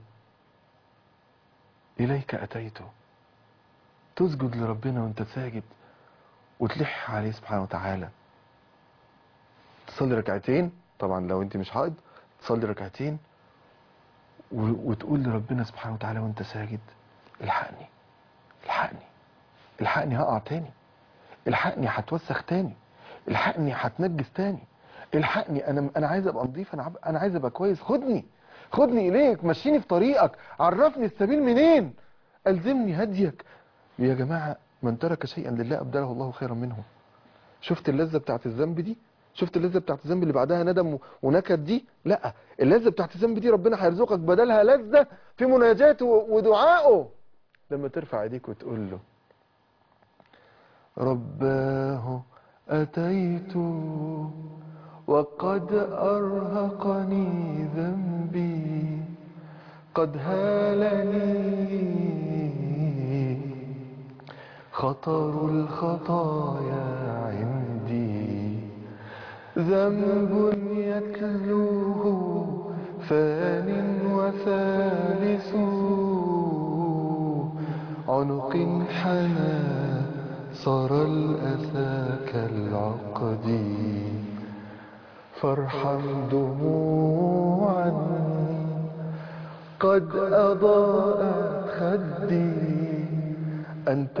إليك أتيت تسجد لربنا وانت ساجد وتلح عليه سبحانه وتعالى تصلي ركعتين طبعا لو انت مش حائض تصلي ركعتين و- وتقول لربنا سبحانه وتعالى وانت ساجد الحقني الحقني الحقني هقع تاني الحقني هتوسخ تاني الحقني هتنجس تاني الحقني انا انا عايز ابقى نظيف انا عب- انا عايز ابقى كويس خدني خدني اليك مشيني في طريقك عرفني السبيل منين الزمني هديك يا جماعه من ترك شيئا لله ابدله الله خيرا منه شفت اللذه بتاعت الذنب دي شفت اللذه بتاعت الذنب اللي بعدها ندم و- ونكد دي لا اللذه بتاعت الذنب دي ربنا هيرزقك بدلها لذه في مناجاته ودعائه لما ترفع ايديك وتقول له رباه أتيت وقد أرهقني ذنبي قد هالني خطر الخطايا عندي ذنب يتلوه فان وثالث عنق حنى صار الأسى كالعقد فارحم دموعا قد أضاءت خدي أنت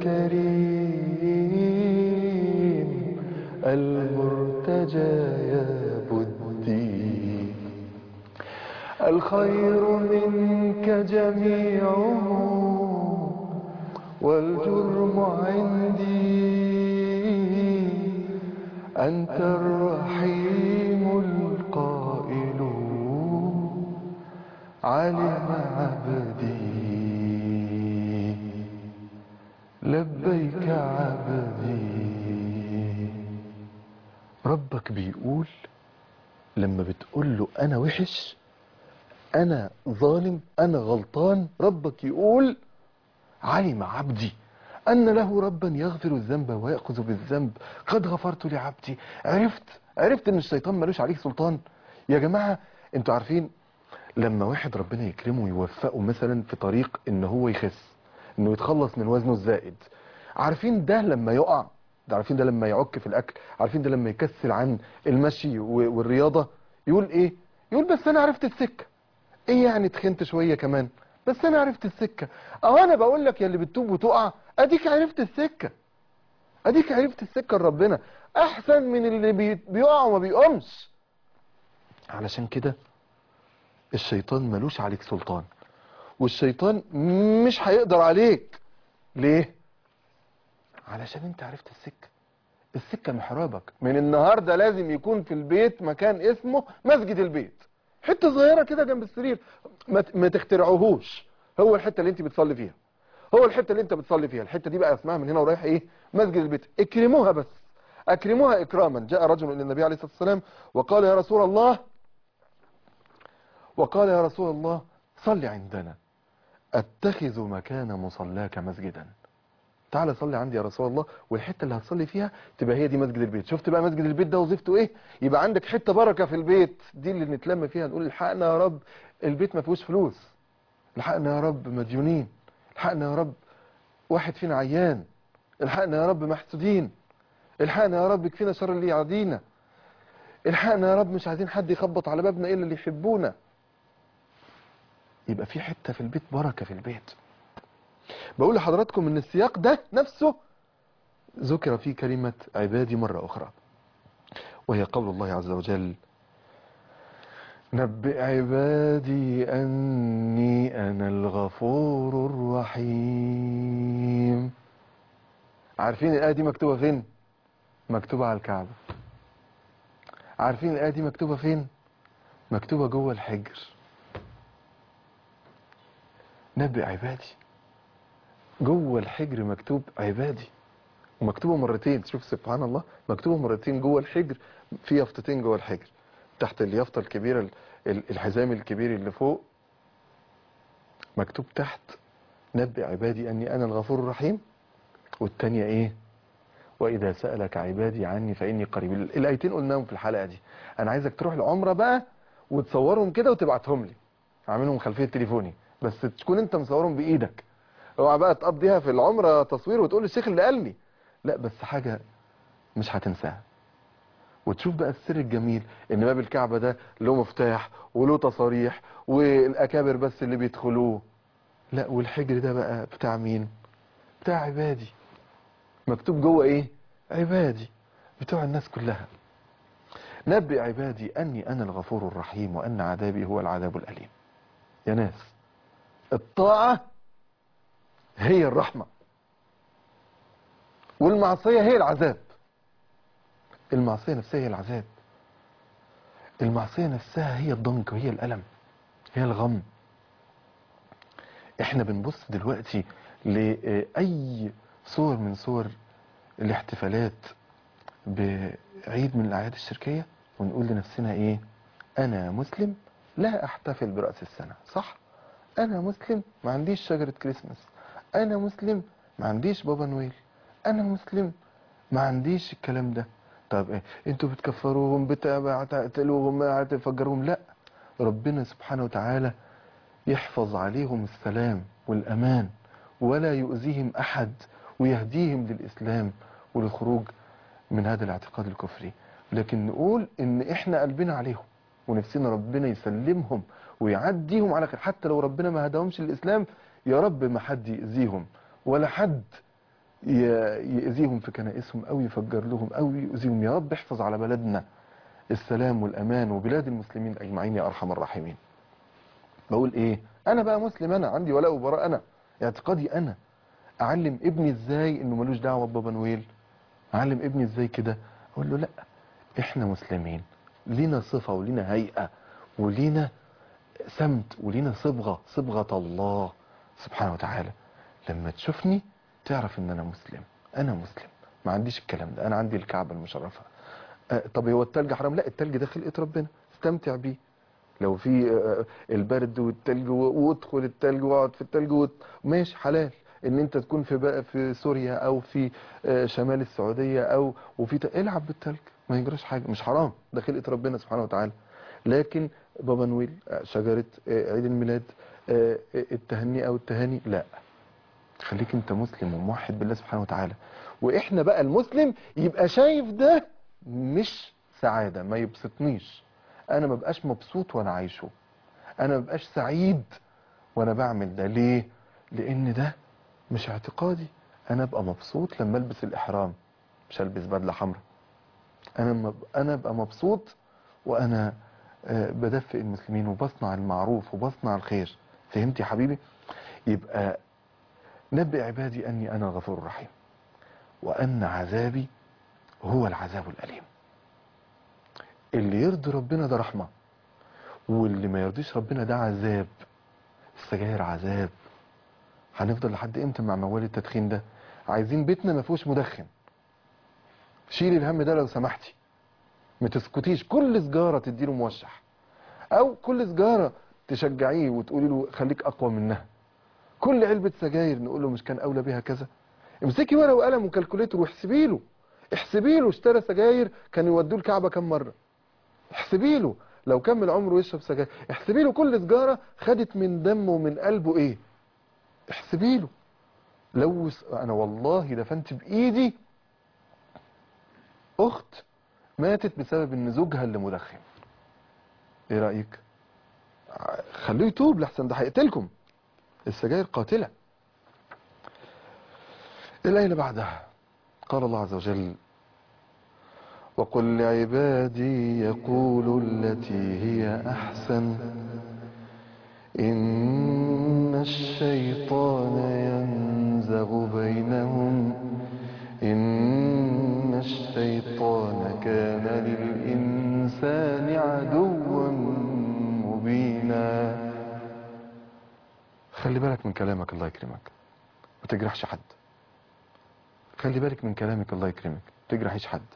الكريم المرتجى يا بدي الخير منك جميعه والجرم عندي أنت الرحيم القائل علم عبدي لبيك عبدي ربك بيقول لما بتقول له أنا وحش أنا ظالم أنا غلطان ربك يقول علم عبدي أن له ربا يغفر الذنب ويأخذ بالذنب قد غفرت لعبدي عرفت عرفت ان الشيطان ملوش عليك سلطان يا جماعة انتوا عارفين لما واحد ربنا يكرمه ويوفقه مثلا في طريق ان هو يخس انه يتخلص من وزنه الزائد عارفين ده لما يقع ده عارفين ده لما يعك في الاكل عارفين ده لما يكسل عن المشي و- والرياضة يقول ايه يقول بس انا عرفت السكة ايه يعني تخنت شوية كمان بس انا عرفت السكة او انا بقول لك يا اللي بتتوب وتقع اديك عرفت السكة اديك عرفت السكة لربنا احسن من اللي بي- بيقع وما بيقومش علشان كده الشيطان ملوش عليك سلطان والشيطان مش هيقدر عليك ليه علشان انت عرفت السكة السكة محرابك من النهاردة لازم يكون في البيت مكان اسمه مسجد البيت حتة صغيرة كده جنب السرير ما ت- ما تخترعوهوش هو الحتة اللي انت بتصلي فيها هو الحتة اللي انت بتصلي فيها الحتة دي بقى اسمها من هنا ورايح ايه مسجد البيت اكرموها بس اكرموها اكراما جاء رجل الى النبي عليه الصلاة والسلام وقال يا رسول الله وقال يا رسول الله صل عندنا اتخذ مكان مصلاك مسجدا تعالى صلي عندي يا رسول الله والحته اللي هتصلي فيها تبقى هي دي مسجد البيت شفت بقى مسجد البيت ده وظيفته ايه يبقى عندك حته بركه في البيت دي اللي نتلم فيها نقول الحقنا يا رب البيت ما فيهوش فلوس الحقنا يا رب مديونين الحقنا يا رب واحد فينا عيان الحقنا يا رب محسودين الحقنا يا رب كفينا شر اللي يعادينا الحقنا يا رب مش عايزين حد يخبط على بابنا الا اللي يحبونا يبقى في حته في البيت بركه في البيت بقول لحضراتكم ان السياق ده نفسه ذكر فيه كلمة عبادي مرة أخرى وهي قول الله عز وجل نبئ عبادي أني أنا الغفور الرحيم عارفين الآية دي مكتوبة فين؟ مكتوبة على الكعبة عارفين الآية دي مكتوبة فين؟ مكتوبة جوه الحجر نبئ عبادي جوه الحجر مكتوب عبادي ومكتوبة مرتين شوف سبحان الله مكتوبة مرتين جوه الحجر في يافطتين جوه الحجر تحت اليافطة الكبيرة ال- ال- الحزام الكبير اللي فوق مكتوب تحت نبئ عبادي أني أنا الغفور الرحيم والتانية إيه وإذا سألك عبادي عني فإني قريب ال- الآيتين قلناهم في الحلقة دي أنا عايزك تروح العمرة بقى وتصورهم كده وتبعتهم لي اعملهم خلفية تليفوني بس تكون انت مصورهم بإيدك اوعى بقى تقضيها في العمرة تصوير وتقول الشيخ اللي قال لي لا بس حاجة مش هتنساها وتشوف بقى السر الجميل ان باب الكعبة ده له مفتاح وله تصاريح والاكابر بس اللي بيدخلوه لا والحجر ده بقى بتاع مين بتاع عبادي مكتوب جوه ايه عبادي بتوع الناس كلها نبئ عبادي اني انا الغفور الرحيم وان عذابي هو العذاب الاليم يا ناس الطاعة هي الرحمة والمعصية هي العذاب المعصية نفسها هي العذاب المعصية نفسها هي الضنك وهي الألم هي الغم احنا بنبص دلوقتي لأي صور من صور الاحتفالات بعيد من الأعياد الشركية ونقول لنفسنا ايه انا مسلم لا احتفل برأس السنة صح انا مسلم ما عنديش شجرة كريسماس انا مسلم ما عنديش بابا نويل انا مسلم ما عنديش الكلام ده طب ايه انتوا بتكفروهم بتقتلوهم هتفجروهم لا ربنا سبحانه وتعالى يحفظ عليهم السلام والامان ولا يؤذيهم احد ويهديهم للاسلام وللخروج من هذا الاعتقاد الكفري لكن نقول ان احنا قلبنا عليهم ونفسنا ربنا يسلمهم ويعديهم على خير حتى لو ربنا ما هداهمش الاسلام يا رب ما حد يأذيهم ولا حد ي- يأذيهم في كنائسهم او يفجر لهم او يؤذيهم يا رب احفظ على بلدنا السلام والامان وبلاد المسلمين اجمعين يا ارحم الراحمين بقول ايه انا بقى مسلم انا عندي ولاء وبراء انا اعتقادي انا اعلم ابني ازاي انه ملوش دعوه ببابا نويل اعلم ابني ازاي كده اقول له لا احنا مسلمين لينا صفه ولينا هيئه ولينا سمت ولينا صبغه صبغه الله سبحانه وتعالى لما تشوفني تعرف ان انا مسلم انا مسلم ما عنديش الكلام ده انا عندي الكعبه المشرفه أه طب هو التلج حرام لا التلج ده خلقه ربنا استمتع بيه لو في آه، البرد والتلج و- وادخل التلج واقعد في التلج وت- ماشي حلال ان انت تكون في بقى في سوريا او في آه، شمال السعوديه او وفي ت- العب بالتلج ما يجراش حاجه مش حرام ده خلقه ربنا سبحانه وتعالى لكن بابا نويل آه، شجره آه، عيد الميلاد آه، آه، التهنئه والتهاني لا خليك انت مسلم وموحد بالله سبحانه وتعالى واحنا بقى المسلم يبقى شايف ده مش سعاده ما يبسطنيش انا ما بقاش مبسوط وانا عايشه انا ما بقاش سعيد وانا بعمل ده ليه لان ده مش اعتقادي انا ابقى مبسوط لما البس الاحرام مش البس بدله حمراء انا مب... انا ابقى مبسوط وانا آه، بدفئ المسلمين وبصنع المعروف وبصنع الخير فهمت يا حبيبي يبقى نبئ عبادي اني انا الغفور الرحيم وان عذابي هو العذاب الاليم اللي يرضي ربنا ده رحمه واللي ما يرضيش ربنا ده عذاب السجاير عذاب هنفضل لحد امتى مع موال التدخين ده عايزين بيتنا ما فيهوش مدخن شيلي الهم ده لو سمحتي ما تسكتيش كل سجاره تديله موشح او كل سجاره تشجعيه وتقولي له خليك اقوى منها كل علبه سجاير نقول له مش كان اولى بيها كذا امسكي ورقه وقلم وكالكوليتر واحسبي له احسبي له اشترى سجاير كان يودوه الكعبه كام مره احسبي له لو كمل عمره يشرب سجاير احسبي له كل سجاره خدت من دمه ومن قلبه ايه احسبي له لو س... انا والله دفنت بايدي اخت ماتت بسبب ان زوجها اللي مدخن ايه رايك ع- خلوه يتوب لحسن ده هيقتلكم السجاير قاتله الايه اللي بعدها قال الله عز وجل وقل لعبادي يقولوا التي هي احسن إن الشيطان ينزغ بينهم إن الشيطان كان للإنسان عدوا مبينا خلي بالك من كلامك الله يكرمك ما تجرحش حد خلي بالك من كلامك الله يكرمك ما تجرحيش حد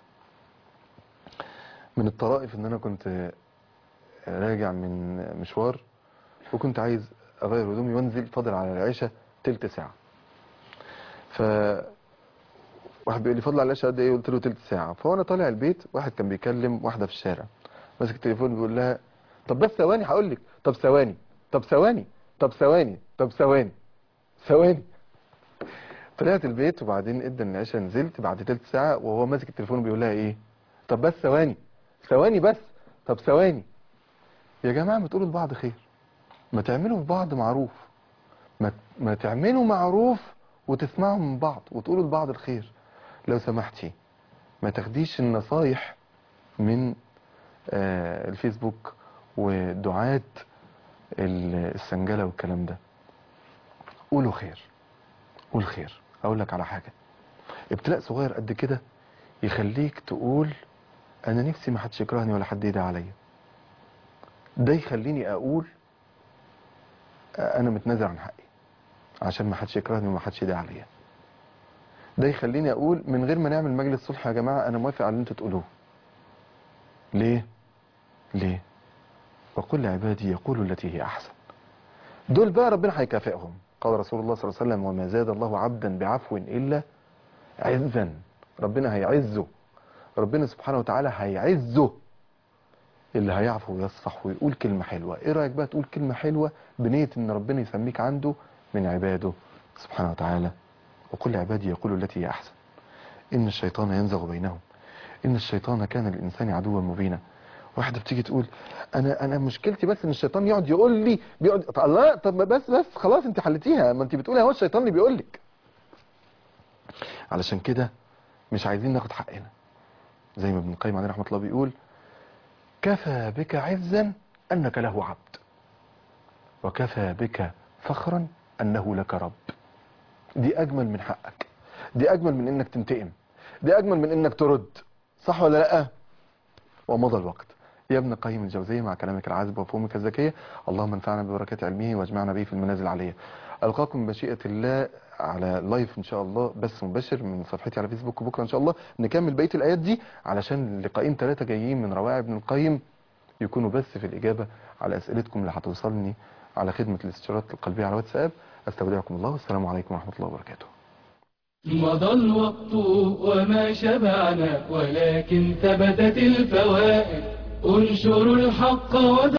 من الطرائف ان انا كنت راجع من مشوار وكنت عايز اغير هدومي وانزل فاضل على العشاء تلت ساعة ف واحد بيقول لي فاضل على العشاء قد ايه قلت له تلت ساعة فوانا طالع البيت واحد كان بيكلم واحدة في الشارع ماسك التليفون بيقول لها طب بس ثواني هقول لك طب ثواني طب ثواني طب ثواني طب ثواني ثواني طلعت البيت وبعدين ادى العشاء نزلت بعد تلت ساعة وهو ماسك التليفون بيقول لها ايه طب بس ثواني ثواني بس طب ثواني يا جماعة ما تقولوا لبعض خير ما تعملوا في بعض معروف ما, ما تعملوا معروف وتسمعوا من بعض وتقولوا لبعض الخير لو سمحتي ما تاخديش النصايح من آه الفيسبوك ودعاة ال- السنجلة والكلام ده قولوا خير قول خير اقول لك على حاجة ابتلاء صغير قد كده يخليك تقول انا نفسي ما حدش يكرهني ولا حد يدعي عليا ده يخليني اقول انا متنازل عن حقي عشان ما حدش يكرهني وما حدش يدعي عليا ده يخليني اقول من غير ما نعمل مجلس صلح يا جماعه انا موافق على اللي انتوا تقولوه ليه ليه وقل لعبادي يقولوا التي هي احسن دول بقى ربنا هيكافئهم قال رسول الله صلى الله عليه وسلم وما زاد الله عبدا بعفو الا عزا ربنا هيعزه ربنا سبحانه وتعالى هيعزه اللي هيعفو ويصفح ويقول كلمة حلوة ايه رأيك بقى تقول كلمة حلوة بنية ان ربنا يسميك عنده من عباده سبحانه وتعالى وقل لعبادي يقولوا التي هي احسن ان الشيطان ينزغ بينهم ان الشيطان كان للانسان عدوا مبينا واحدة بتيجي تقول انا انا مشكلتي بس ان الشيطان يقعد يقول لي بيقعد طب الله طب ما بس بس خلاص انت حلتيها ما انت بتقولي هو الشيطان اللي بيقول لك علشان كده مش عايزين ناخد حقنا زي ما ابن القيم عليه رحمه الله بيقول كفى بك عزا أنك له عبد وكفى بك فخرا أنه لك رب دي أجمل من حقك دي أجمل من إنك تنتقم دي أجمل من إنك ترد صح ولا لأ ومضى الوقت يا ابن قيم الجوزية مع كلامك العذب وفهمك الذكية اللهم انفعنا ببركات علمه واجمعنا به في المنازل العلية ألقاكم بمشيئة الله على لايف إن شاء الله بس مباشر من صفحتي على فيسبوك بكرة إن شاء الله نكمل بقية الآيات دي علشان لقاءين ثلاثة جايين من روائع ابن القيم يكونوا بس في الإجابة على أسئلتكم اللي هتوصلني على خدمة الاستشارات القلبية على واتساب استودعكم الله والسلام عليكم ورحمة الله وبركاته
مضى الوقت وما شبعنا ولكن ثبتت الفوائد انشروا الحق وذ